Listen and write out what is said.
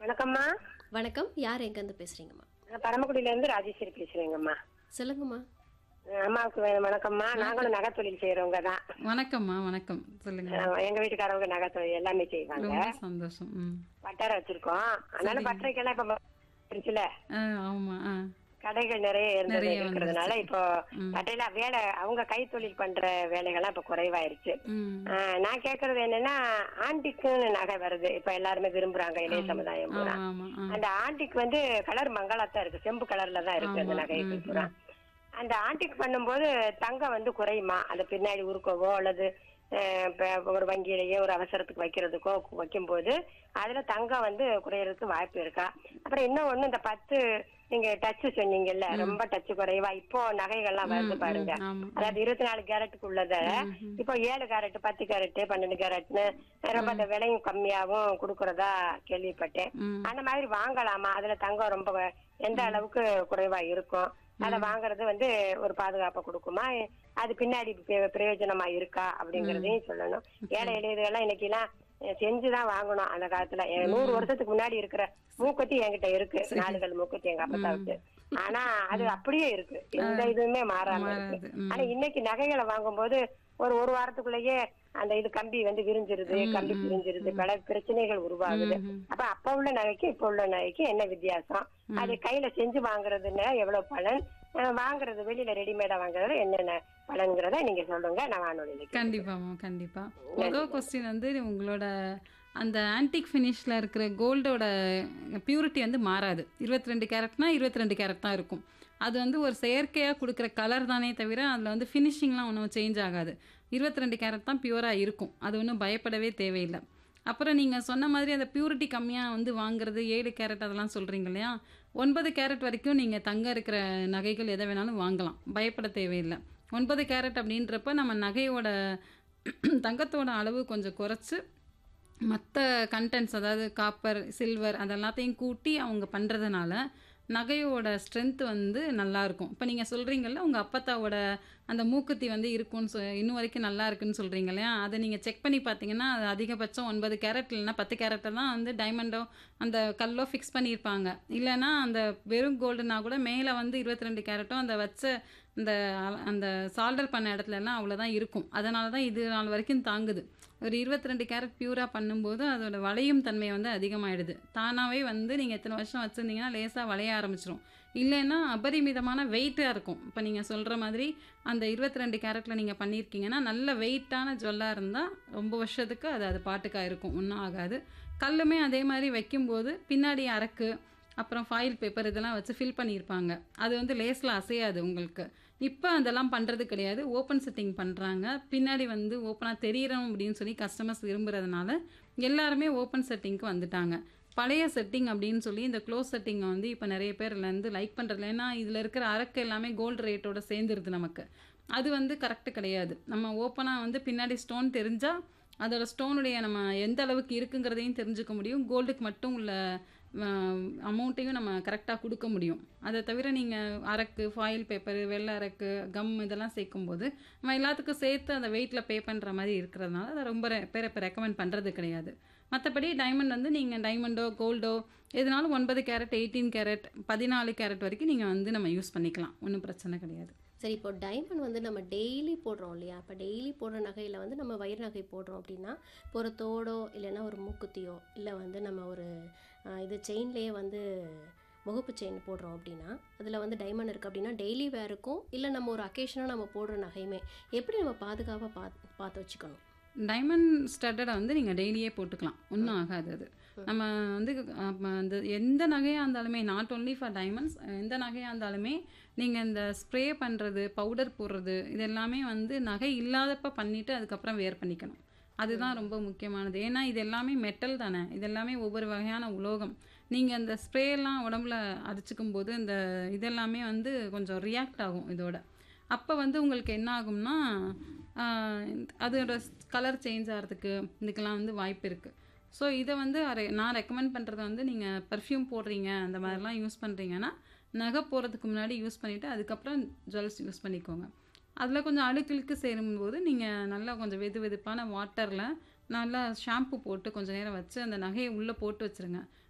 வணக்கம்மா வணக்கம் யார் எங்கேருந்து பேசுறீங்கம்மா நான் பரமக்குடியில இருந்து ராஜேஸ்வரி பேசுறேங்கம்மா சொல்லுங்கம்மா அஹ் அம்மாவுக்கு வே- வணக்கம்மா நாங்களும் நகை தொழில் செய்யறவங்க தான் வணக்கம்மா வணக்கம் சொல்லுங்க அஹ் எங்க வீட்டுக்காரவங்க நகை தொழில் எல்லாமே செய்வாங்க ரொம்ப சந்தோஷம் ம் வட்டாரம் வச்சிருக்கோம் அதனால பட்டறைக்கெல்லாம் இப்ப இருக்குல்ல ஆ ஆமா ஆ கடைகள் நிறைய இருந்தது நிறைய இருக்கிறதுனால இப்போ பட்டையில வேலை அவங்க கைத்தொழில் பண்ற வேலைகள்லாம் இப்ப குறைவாயிருச்சு ம் அஹ் நான் கேக்குறது என்னன்னா ஆண்டிக்குன்னு நகை வருது இப்ப எல்லாருமே விரும்புறாங்க இளைய சமுதாயம் பூரா ஆமா ஆமா ஆ அந்த ஆண்டிக்கு வந்து கலர் மங்களாத்தான் இருக்கு செம்பு கலர்ல தான் இருக்கு அந்த ஆமா, நகைகள் ம், பூரா அந்த ஆண்டிக்கு பண்ணும்போது தங்கம் வந்து குறையுமா அதை பின்னாடி உருக்கவோ அல்லது அஹ், இப்ப ஒரு வங்கியிலேயே ஒரு அவசரத்துக்கு வைக்கிறதுக்கோ வைக்கும்போது அதுல தங்கம் வந்து குறையறதுக்கு வாய்ப்பு இருக்கா அப்புறம் இன்னும் ஒண்ணு இந்த பத்து நீங்க டச் சொன்னீங்கல்ல ரொம்ப டச் குறைவா இப்போ நகைகள்லாம் வருது பாருங்க ஆமா அதாவது இருபத்தி நாலு கேரட்டுக்கு உள்ளத இப்போ ஏழு கேரட் பத்து கேரட் பன்னெண்டு கேரட்னு ரொம்ப அந்த விலையும் கம்மியாவும் கொடுக்கறதா கேள்விப்பட்டேன் ம் அந்த மாதிரி வாங்கலாமா அதுல தங்கம் ரொம்ப எந்த அளவுக்கு குறைவா இருக்கும் அத வாங்குறது வந்து ஒரு பாதுகாப்பை கொடுக்குமா அது பின்னாடி பிரே- பிரயோஜனமா இருக்கா அப்படிங்கறதையும் சொல்லணும் ஏழை எளியதுகள்லாம் இன்னைக்கு எல்லாம் செஞ்சுதான் வாங்கணும் அந்த காலத்துல எ- நூறு வருஷத்துக்கு முன்னாடி இருக்கிற மூக்குத்தி என்கிட்ட இருக்கு நாடுகள் மூக்குத்தி எங்க அப்பத்தா விட்டு ஆனா அது அப்படியே இருக்கு எந்த இதுவுமே மாறாம இருக்கு மாறாது ம் ஆனா இன்னைக்கு நகைகளை வாங்கும்போது ஒரு ஒரு வாரத்துக்குள்ளேயே அந்த இது கம்பி வந்து விரிஞ்சிருது கம்பி விரிஞ்சிருது பல பிரச்சனைகள் உருவாகுது ம். அப்ப அப்ப உள்ள நகைக்கு இப்ப உள்ள நகைக்கு என்ன வித்தியாசம் அது கையில செஞ்சு வாங்குறதுன்னா எவ்வளவு பலன் அஹ் வாங்குறது வெளியில ரெடிமேடா வாங்குறது என்னென்ன பலன்கிறத நீங்க சொல்லுங்க நான் வானொலியில கேட்கிறேன். கண்டிப்பாம்மா கண்டிப்பா முதல் கொஸ்டின் வந்து உங்களோட அந்த ஆன்டிக் ஃபினிஷில் இருக்கிற கோல்டோட பியூரிட்டி வந்து மாறாது இருபத்தி ரெண்டு கேரட்னா இருபத்தி ரெண்டு கேரட் தான் இருக்கும் அது வந்து ஒரு செயற்கையாக கொடுக்குற கலர் தானே தவிர அதில் வந்து ஃபினிஷிங்லாம் ஒன்றும் சேஞ்ச் ஆகாது இருபத்தி ரெண்டு கேரட் தான் பியூராக இருக்கும் அது ஒன்றும் பயப்படவே தேவையில்லை அப்புறம் நீங்கள் சொன்ன மாதிரி அந்த பியூரிட்டி கம்மியாக வந்து வாங்குறது ஏழு கேரட் அதெல்லாம் சொல்கிறீங்க இல்லையா ஒன்பது கேரட் வரைக்கும் நீங்கள் தங்க இருக்கிற நகைகள் எதை வேணாலும் வாங்கலாம் பயப்பட தேவையில்லை ஒன்பது கேரட் அப்படின்றப்ப நம்ம நகையோட தங்கத்தோட அளவு கொஞ்சம் குறைச்சி மற்ற கண்டென்ட்ஸ் அதாவது காப்பர் சில்வர் அதெல்லாத்தையும் கூட்டி அவங்க பண்ணுறதுனால நகையோட ஸ்ட்ரென்த் வந்து நல்லா இருக்கும் இப்போ நீங்கள் சொல்கிறீங்கல்ல உங்கள் அப்பத்தாவோட அந்த மூக்குத்தி வந்து இருக்கும்னு சொ இன்னும் வரைக்கும் நல்லா இருக்குன்னு சொல்கிறீங்க இல்லையா அதை நீங்கள் செக் பண்ணி பார்த்தீங்கன்னா அது அதிகபட்சம் ஒன்பது கேரட் இல்லைன்னா பத்து கேரட்டில் தான் வந்து டைமண்டோ அந்த கல்லோ ஃபிக்ஸ் பண்ணியிருப்பாங்க இல்லைன்னா அந்த வெறும் கோல்டுனா கூட மேலே வந்து இருபத்தி ரெண்டு கேரட்டும் அந்த வச்ச இந்த அ- அந்த சால்டர் பண்ண இடத்துல எல்லாம் அவ்வளோதான் இருக்கும் அதனால தான் இது நாள் வரைக்கும் தாங்குது ஒரு இருபத்தி ரெண்டு கேரட் பியூராக பண்ணும்போது அதோட வளையும் தன்மை வந்து அதிகமாகிடுது தானாகவே வந்து நீங்கள் எத்தனை வருஷம் வச்சுருந்தீங்கன்னா லேசாக வளைய ஆரம்பிச்சிரும் இல்லைன்னா அபரிமிதமான வெயிட்டாக இருக்கும் இப்போ நீங்கள் சொல்கிற மாதிரி அந்த இருபத்தி ரெண்டு கேரட்டில் நீங்கள் பண்ணியிருக்கீங்கன்னா நல்ல வெயிட்டான ஜுவல்லாக இருந்தால் ரொம்ப வருஷத்துக்கு அது அது பாட்டுக்காக இருக்கும் ஒன்றும் ஆகாது கல்லுமே அதே மாதிரி வைக்கும்போது பின்னாடி அரக்கு அப்புறம் ஃபாயில் பேப்பர் இதெல்லாம் வச்சு ஃபில் பண்ணியிருப்பாங்க அது வந்து லேஸில் அசையாது உங்களுக்கு இப்போ அதெல்லாம் பண்ணுறது கிடையாது ஓப்பன் செட்டிங் பண்ணுறாங்க பின்னாடி வந்து ஓப்பனாக தெரியறோம் அப்படின்னு சொல்லி கஸ்டமர்ஸ் விரும்புறதுனால எல்லாருமே ஓப்பன் செட்டிங்க்கு வந்துட்டாங்க பழைய செட்டிங் அப்படின்னு சொல்லி இந்த க்ளோஸ் செட்டிங்கை வந்து இப்போ நிறைய பேர் வந்து லைக் பண்ணுறதில்ல ஏன்னா இதில் இருக்கிற அரக்கு எல்லாமே கோல்டு ரேட்டோட சேர்ந்துருது நமக்கு அது வந்து கரெக்டு கிடையாது நம்ம ஓப்பனாக வந்து பின்னாடி ஸ்டோன் தெரிஞ்சால் அதோட ஸ்டோனுடைய நம்ம எந்த அளவுக்கு இருக்குங்கிறதையும் தெரிஞ்சுக்க முடியும் கோல்டுக்கு மட்டும் உள்ள அமௌண்ட்டையும் நம்ம கரெக்டாக கொடுக்க முடியும் அதை தவிர நீங்கள் அரக்கு ஃபாயில் பேப்பர் வெள்ளை அரக்கு கம் இதெல்லாம் சேர்க்கும்போது நம்ம எல்லாத்துக்கும் சேர்த்து அந்த வெயிட்டில் பே பண்ணுற மாதிரி இருக்கிறதுனால அதை ரொம்ப ரெ- பேர் இப்போ ரெக்கமெண்ட் பண்ணுறது கிடையாது மற்றபடி டைமண்ட் வந்து நீங்கள் டைமண்டோ கோல்டோ எதுனாலும் ஒன்பது கேரட் எயிட்டீன் கேரட் பதினாலு கேரட் வரைக்கும் நீங்கள் வந்து நம்ம யூஸ் பண்ணிக்கலாம் ஒன்றும் பிரச்சனை கிடையாது சரி இப்போ டைமண்ட் வந்து நம்ம டெய்லி போடுறோம் இல்லையா இப்போ டெய்லி போடுற நகையில் வந்து நம்ம வயிறு நகை போடுறோம் அப்படின்னா இப்போ ஒரு தோடோ இல்லைன்னா ஒரு மூக்குத்தியோ இல்லை வந்து நம்ம ஒரு ஆஹ், இது செயின்லேயே வந்து முகப்பு செயின் போடுறோம் அப்படின்னா அதில் வந்து டைமண்ட் இருக்குது அப்படின்னா டெய்லி வேருக்கும் இல்லை நம்ம ஒரு அக்கேஷனாக நம்ம போடுற நகையுமே எப்படி நம்ம பாதுகாப்பாக பார்த்து பார்த்து வச்சுக்கணும் டைமண்ட் ஸ்டட்டடை வந்து நீங்கள் டெய்லியே போட்டுக்கலாம் ஒன்றும் ஆகாது அது நம்ம வந்து அப்ப அந்த எந்த நகையாக இருந்தாலுமே நாட் only ஃபார் டைமண்ட்ஸ் எந்த நகையாக இருந்தாலுமே நீங்கள் இந்த ஸ்ப்ரே பண்ணுறது பவுடர் போடுறது இது எல்லாமே வந்து நகை இல்லாதப்ப பண்ணிவிட்டு அதுக்கப்புறம் வேர் பண்ணிக்கணும் அதுதான் ரொம்ப முக்கியமானது ஏன்னா இது எல்லாமே மெட்டல் தானே இது எல்லாமே ஒவ்வொரு வகையான உலோகம் நீங்கள் அந்த ஸ்ப்ரேலாம் உடம்புல அடிச்சுக்கும் போது இந்த இதெல்லாமே வந்து கொஞ்சம் ரியாக்ட் ஆகும் இதோட அப்போ வந்து உங்களுக்கு என்ன ஆகும்னா ஆஹ், அதோட கலர் சேஞ்ச் ஆகிறதுக்கு இதுக்கெல்லாம் வந்து வாய்ப்பு இருக்குது ஸோ இதை வந்து அரை- நான் ரெக்கமெண்ட் பண்ணுறது வந்து நீங்கள் பர்ஃப்யூம் போடுறீங்க அந்த மாதிரிலாம் யூஸ் பண்ணுறீங்கன்னா நகை போடுறதுக்கு முன்னாடி யூஸ் பண்ணிவிட்டு அதுக்கப்புறம் ஜுவல்ஸ் யூஸ் பண்ணிக்கோங்க அதில் கொஞ்சம் அழுக்கிழுக்கு சேரும்போது நீங்கள் நல்லா கொஞ்சம் வெது வெதுப்பான வாட்டரில் நல்லா ஷாம்பு போட்டு கொஞ்சம் நேரம் வச்சு அந்த நகையை உள்ளே போட்டு வச்சுருங்க